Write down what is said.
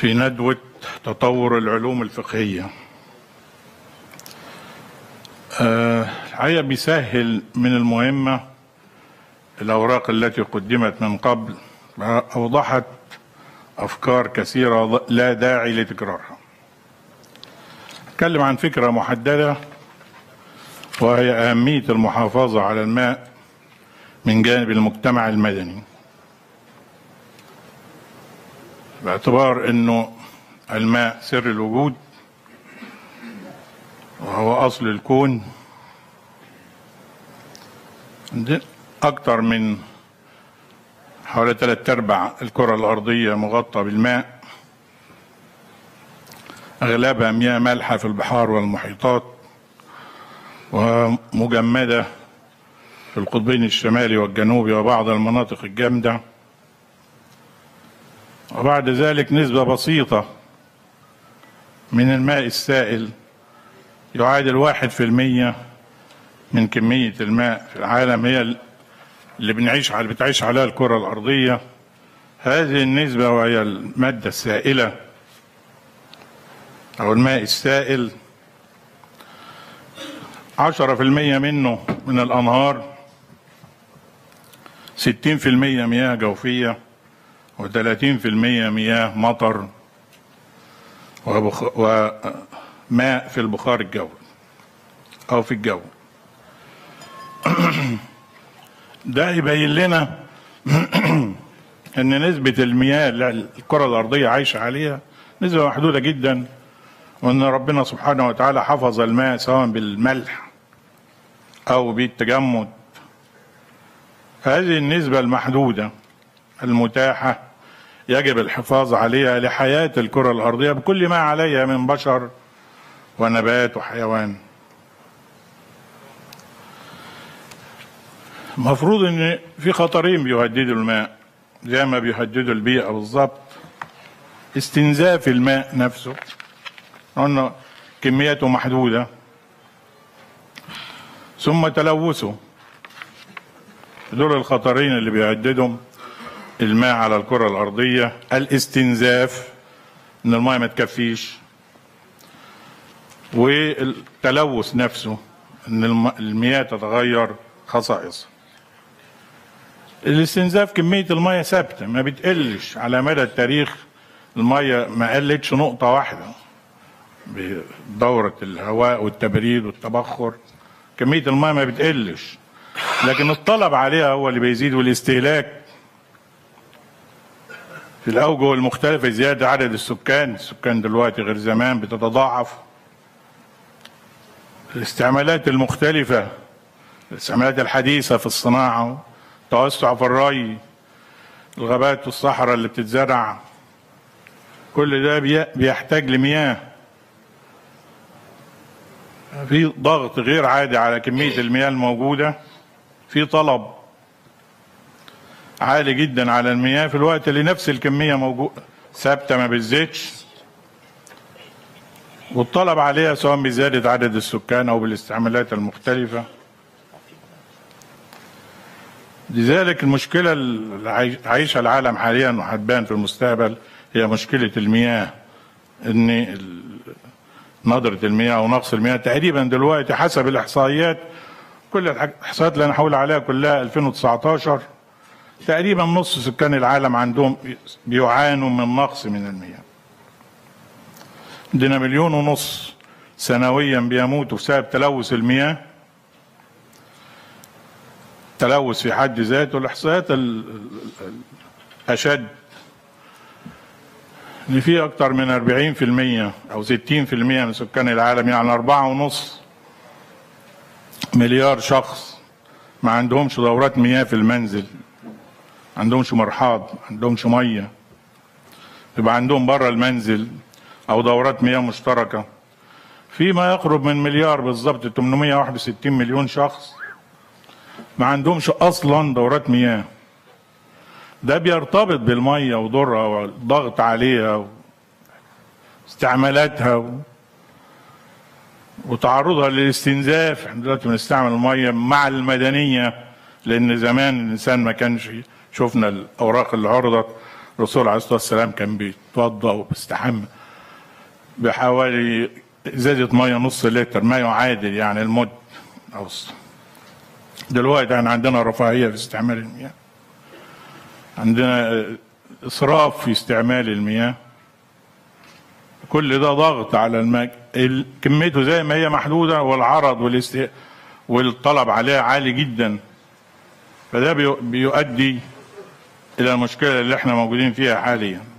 في ندوة تطور العلوم الفقهية آه، الحقيقة بيسهل من المهمة الأوراق التي قدمت من قبل أوضحت أفكار كثيرة لا داعي لتكرارها أتكلم عن فكرة محددة وهي أهمية المحافظة على الماء من جانب المجتمع المدني باعتبار أنه الماء سر الوجود وهو أصل الكون أكثر من حوالي ثلاث أرباع الكرة الأرضية مغطى بالماء أغلبها مياه مالحة في البحار والمحيطات ومجمدة في القطبين الشمالي والجنوبي وبعض المناطق الجامدة وبعد ذلك نسبة بسيطة من الماء السائل يعادل واحد في المية من كمية الماء في العالم هي اللي بنعيش على بتعيش عليها الكرة الأرضية هذه النسبة وهي المادة السائلة أو الماء السائل عشرة في المية منه من الأنهار ستين في المية مياه جوفية وثلاثين في المية مياه مطر وبخ... وماء في البخار الجوي أو في الجو ده يبين لنا ان نسبة المياه اللي الكرة الارضية عايشة عليها نسبة محدودة جدا وان ربنا سبحانه وتعالى حفظ الماء سواء بالملح او بالتجمد هذه النسبة المحدودة المتاحة يجب الحفاظ عليها لحياة الكرة الأرضية بكل ما عليها من بشر ونبات وحيوان المفروض ان في خطرين بيهددوا الماء زي ما بيهددوا البيئة بالظبط استنزاف الماء نفسه قلنا كميته محدودة ثم تلوثه دول الخطرين اللي بيهددهم الماء على الكرة الأرضية الاستنزاف إن الماء ما تكفيش والتلوث نفسه إن المياه تتغير خصائصها الاستنزاف كمية المية ثابتة ما بتقلش على مدى التاريخ المية ما قلتش نقطة واحدة بدورة الهواء والتبريد والتبخر كمية المية ما بتقلش لكن الطلب عليها هو اللي بيزيد والاستهلاك في الأوجه المختلفة زيادة عدد السكان السكان دلوقتي غير زمان بتتضاعف الاستعمالات المختلفة الاستعمالات الحديثة في الصناعة توسع في الري الغابات والصحراء اللي بتتزرع كل ده بيحتاج لمياه في ضغط غير عادي على كمية المياه الموجودة في طلب عالي جدا على المياه في الوقت اللي نفس الكمية موجودة ثابتة ما بتزيدش والطلب عليها سواء بزيادة عدد السكان أو بالاستعمالات المختلفة لذلك المشكلة اللي عايشها العالم حاليا وهتبان في المستقبل هي مشكلة المياه ان نظرة المياه ونقص المياه تقريبا دلوقتي حسب الإحصائيات كل الإحصائيات اللي أنا هقول عليها كلها 2019 تقريبا نص سكان العالم عندهم بيعانوا من نقص من المياه عندنا مليون ونص سنويا بيموتوا بسبب تلوث المياه التلوث في حد ذاته الاحصائيات الاشد ان في اكثر من 40% او 60% من سكان العالم يعني أربعة ونص مليار شخص ما عندهمش دورات مياه في المنزل ما عندهمش مرحاض ما عندهمش ميه يبقى عندهم بره المنزل او دورات مياه مشتركه في ما يقرب من مليار بالظبط 861 مليون شخص ما عندهمش اصلا دورات مياه ده بيرتبط بالميه ودورها والضغط عليها واستعمالاتها و... وتعرضها للاستنزاف احنا دلوقتي بنستعمل الميه مع المدنيه لان زمان الانسان ما كانش شفنا الاوراق اللي عرضت الرسول عليه الصلاه والسلام كان بيتوضا وبيستحمى بحوالي ازازه ميه نص لتر ما يعادل يعني المد او دلوقتي احنا عندنا رفاهيه في استعمال المياه عندنا اسراف في استعمال المياه كل ده ضغط على الماء ال- كميته زي ما هي محدوده والعرض والاست... والطلب عليها عالي جدا فده بيو- بيؤدي الى المشكله اللي احنا موجودين فيها حاليا